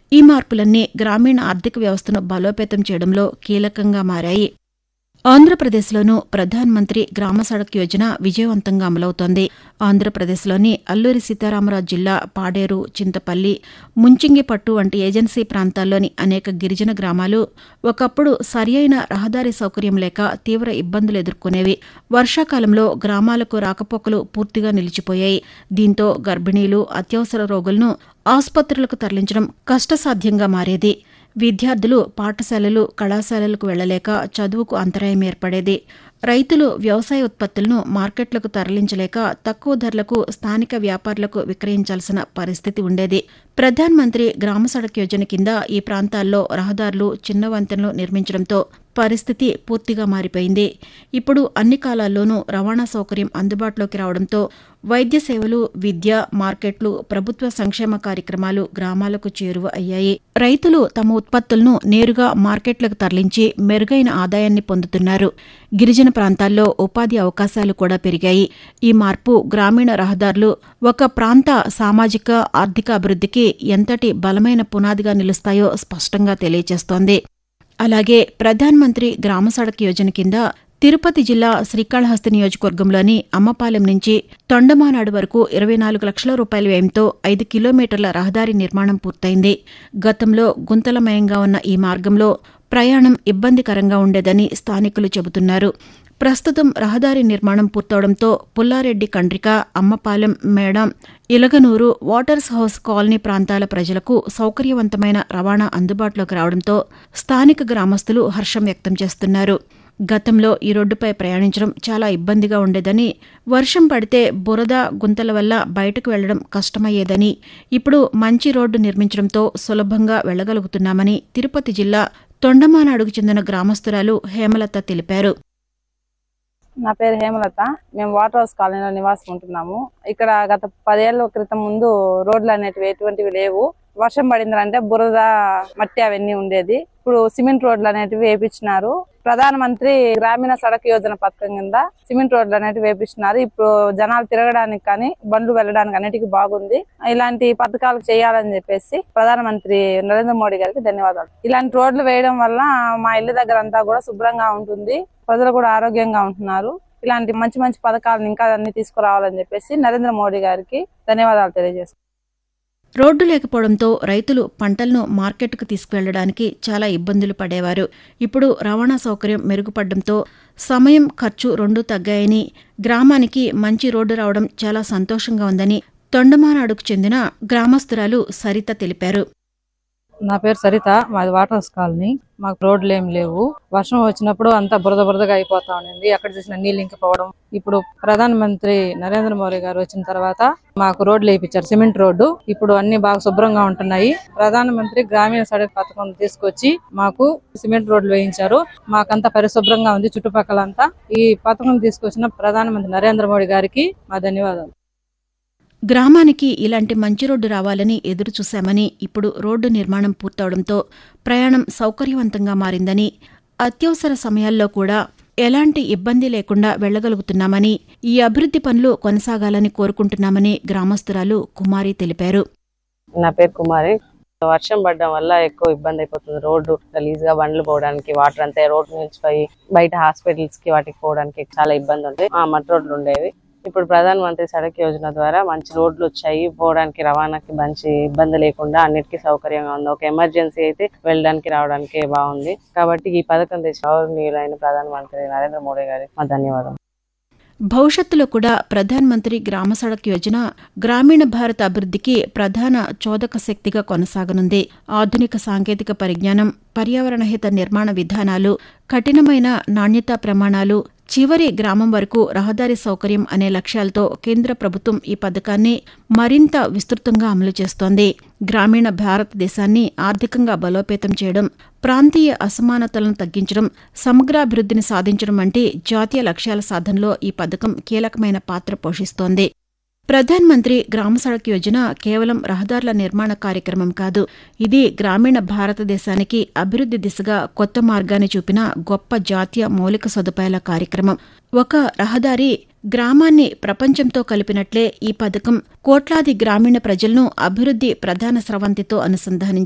ఈ మార్పులన్నీ గ్రామీణ ఆర్థిక వ్యవస్థను బలోపేతం చేయడంలో కీలకంగా మారాయి ఆంధ్రప్రదేశ్లోనూ ప్రధాన్ మంత్రి గ్రామ సడక్ యోజన విజయవంతంగా అమలవుతోంది ఆంధ్రప్రదేశ్లోని అల్లూరి సీతారామరాజు జిల్లా పాడేరు చింతపల్లి ముంచింగిపట్టు వంటి ఏజెన్సీ ప్రాంతాల్లోని అనేక గిరిజన గ్రామాలు ఒకప్పుడు సరియైన రహదారి సౌకర్యం లేక తీవ్ర ఇబ్బందులు ఎదుర్కొనేవి వర్షాకాలంలో గ్రామాలకు రాకపోకలు పూర్తిగా నిలిచిపోయాయి దీంతో గర్భిణీలు అత్యవసర రోగులను ఆసుపత్రులకు తరలించడం కష్టసాధ్యంగా మారేది విద్యార్థులు పాఠశాలలు కళాశాలలకు వెళ్లలేక చదువుకు అంతరాయం ఏర్పడేది రైతులు వ్యవసాయ ఉత్పత్తులను మార్కెట్లకు తరలించలేక తక్కువ ధరలకు స్థానిక వ్యాపారులకు విక్రయించాల్సిన పరిస్థితి ఉండేది ప్రధాన్ మంత్రి గ్రామ సడక్ యోజన కింద ఈ ప్రాంతాల్లో రహదారులు చిన్న వంతెనలు నిర్మించడంతో పరిస్థితి పూర్తిగా మారిపోయింది ఇప్పుడు అన్ని కాలాల్లోనూ రవాణా సౌకర్యం అందుబాటులోకి రావడంతో వైద్య సేవలు విద్య మార్కెట్లు ప్రభుత్వ సంక్షేమ కార్యక్రమాలు గ్రామాలకు చేరువ అయ్యాయి రైతులు తమ ఉత్పత్తులను నేరుగా మార్కెట్లకు తరలించి మెరుగైన ఆదాయాన్ని పొందుతున్నారు గిరిజన ప్రాంతాల్లో ఉపాధి అవకాశాలు కూడా పెరిగాయి ఈ మార్పు గ్రామీణ రహదారులు ఒక ప్రాంత సామాజిక ఆర్థిక అభివృద్ధికి ఎంతటి బలమైన పునాదిగా నిలుస్తాయో స్పష్టంగా తెలియజేస్తోంది అలాగే ప్రధాన్ మంత్రి గ్రామ సడక్ యోజన కింద తిరుపతి జిల్లా శ్రీకాళహస్తి నియోజకవర్గంలోని అమ్మపాలెం నుంచి తొండమానాడు వరకు ఇరవై నాలుగు లక్షల రూపాయల వ్యయంతో ఐదు కిలోమీటర్ల రహదారి నిర్మాణం పూర్తయింది గతంలో గుంతలమయంగా ఉన్న ఈ మార్గంలో ప్రయాణం ఇబ్బందికరంగా ఉండేదని స్థానికులు చెబుతున్నారు ప్రస్తుతం రహదారి నిర్మాణం పూర్తవడంతో పుల్లారెడ్డి కండ్రిక అమ్మపాలెం మేడం ఇలగనూరు వాటర్స్ హౌస్ కాలనీ ప్రాంతాల ప్రజలకు సౌకర్యవంతమైన రవాణా అందుబాటులోకి రావడంతో స్థానిక గ్రామస్తులు హర్షం వ్యక్తం చేస్తున్నారు గతంలో ఈ రోడ్డుపై ప్రయాణించడం చాలా ఇబ్బందిగా ఉండేదని వర్షం పడితే బురద గుంతల వల్ల బయటకు వెళ్లడం కష్టమయ్యేదని ఇప్పుడు మంచి రోడ్డు నిర్మించడంతో సులభంగా వెళ్లగలుగుతున్నామని తిరుపతి జిల్లా తొండమానాడుకు చెందిన గ్రామస్తురాలు హేమలత తెలిపారు నా పేరు హేమలత మేము వాటర్ హౌస్ కాలనీలో నివాసం ఉంటున్నాము ఇక్కడ గత పదేళ్ల క్రితం ముందు రోడ్లు అనేటివి ఎటువంటివి లేవు వర్షం పడిందంటే బురద మట్టి అవన్నీ ఉండేది ఇప్పుడు సిమెంట్ రోడ్లు అనేటివి వేపించినారు ప్రధాన మంత్రి గ్రామీణ సడక్ యోజన పథకం కింద సిమెంట్ రోడ్లు అనేటివి వేపించినారు ఇప్పుడు జనాలు తిరగడానికి కానీ బండ్లు వెళ్ళడానికి అన్నిటికీ బాగుంది ఇలాంటి పథకాలు చేయాలని చెప్పేసి ప్రధాన మంత్రి నరేంద్ర మోడీ గారికి ధన్యవాదాలు ఇలాంటి రోడ్లు వేయడం వల్ల మా ఇల్లు దగ్గర అంతా కూడా శుభ్రంగా ఉంటుంది ప్రజలు కూడా ఆరోగ్యంగా ఉంటున్నారు ఇలాంటి మంచి మంచి పథకాలను ఇంకా అన్ని తీసుకురావాలని చెప్పేసి నరేంద్ర మోడీ గారికి ధన్యవాదాలు తెలియజేస్తున్నాను రోడ్డు లేకపోవడంతో రైతులు పంటలను మార్కెట్కు తీసుకువెళ్లడానికి చాలా ఇబ్బందులు పడేవారు ఇప్పుడు రవాణా సౌకర్యం మెరుగుపడడంతో సమయం ఖర్చు రెండూ తగ్గాయని గ్రామానికి మంచి రోడ్డు రావడం చాలా సంతోషంగా ఉందని తొండమానాడుకు చెందిన గ్రామస్తురాలు సరిత తెలిపారు నా పేరు సరిత మాది వాటర్ హౌస్ కాలనీ మాకు రోడ్లు ఏం లేవు వర్షం వచ్చినప్పుడు అంతా బురద బురదగా అయిపోతా ఉండింది ఎక్కడ చూసినా నీళ్ళు ఇంకిపోవడం ఇప్పుడు ప్రధాన మంత్రి నరేంద్ర మోడీ గారు వచ్చిన తర్వాత మాకు రోడ్లు వేయించారు సిమెంట్ రోడ్డు ఇప్పుడు అన్ని బాగా శుభ్రంగా ఉంటున్నాయి ప్రధాన మంత్రి గ్రామీణ సడక్ పథకం తీసుకొచ్చి మాకు సిమెంట్ రోడ్లు వేయించారు మాకంతా పరిశుభ్రంగా ఉంది చుట్టుపక్కలంతా ఈ పథకం తీసుకొచ్చిన ప్రధాన మంత్రి నరేంద్ర మోడీ గారికి మా ధన్యవాదాలు గ్రామానికి ఇలాంటి మంచి రోడ్డు రావాలని ఎదురు చూశామని ఇప్పుడు రోడ్డు నిర్మాణం పూర్తవడంతో ప్రయాణం సౌకర్యవంతంగా మారిందని అత్యవసర సమయాల్లో కూడా ఎలాంటి ఇబ్బంది లేకుండా వెళ్లగలుగుతున్నామని ఈ అభివృద్ది పనులు కొనసాగాలని కోరుకుంటున్నామని గ్రామస్తురాలు కుమారి తెలిపారు నా పేరు కుమారి వర్షం పడడం వల్ల ఎక్కువ ఇబ్బంది అయిపోతుంది రోడ్డు గలీజ్ గా బండ్లు పోవడానికి వాటర్ అంతా రోడ్డు నిలిచిపోయి బయట హాస్పిటల్స్ కి వాటికి పోవడానికి చాలా ఇబ్బంది ఉంది ఆ మట్టి రోడ్లు ఉండేవి ఇప్పుడు ప్రధాన మంత్రి సడక్ యోజన ద్వారా మంచి రోడ్లు వచ్చాయి పోవడానికి రవాణాకి మంచి ఇబ్బంది లేకుండా అన్నిటికీ సౌకర్యంగా ఉంది ఒక ఎమర్జెన్సీ అయితే వెళ్ళడానికి రావడానికి బాగుంది కాబట్టి ఈ పథకం తెచ్చిన గౌరవనీయులైన ప్రధాన మంత్రి నరేంద్ర మోడీ గారికి మా ధన్యవాదాలు భవిష్యత్తులో కూడా ప్రధాన్ మంత్రి గ్రామ సడక్ యోజన గ్రామీణ భారత అభివృద్ధికి ప్రధాన చోదక శక్తిగా కొనసాగనుంది ఆధునిక సాంకేతిక పరిజ్ఞానం పర్యావరణహిత నిర్మాణ విధానాలు కఠినమైన నాణ్యతా ప్రమాణాలు చివరి గ్రామం వరకు రహదారి సౌకర్యం అనే లక్ష్యాలతో కేంద్ర ప్రభుత్వం ఈ పథకాన్ని మరింత విస్తృతంగా అమలు చేస్తోంది గ్రామీణ భారతదేశాన్ని ఆర్థికంగా బలోపేతం చేయడం ప్రాంతీయ అసమానతలను తగ్గించడం సమగ్రాభివృద్ధిని సాధించడం వంటి జాతీయ లక్ష్యాల సాధనలో ఈ పథకం కీలకమైన పాత్ర పోషిస్తోంది ప్రధాన్ మంత్రి గ్రామ సడక్ యోజన కేవలం రహదారుల నిర్మాణ కార్యక్రమం కాదు ఇది గ్రామీణ భారతదేశానికి అభివృద్ధి దిశగా కొత్త మార్గాన్ని చూపిన గొప్ప జాతీయ మౌలిక సదుపాయాల కార్యక్రమం ఒక రహదారి గ్రామాన్ని ప్రపంచంతో కలిపినట్లే ఈ పథకం కోట్లాది గ్రామీణ ప్రజలను అభివృద్ధి ప్రధాన స్రవంతితో అనుసంధానించింది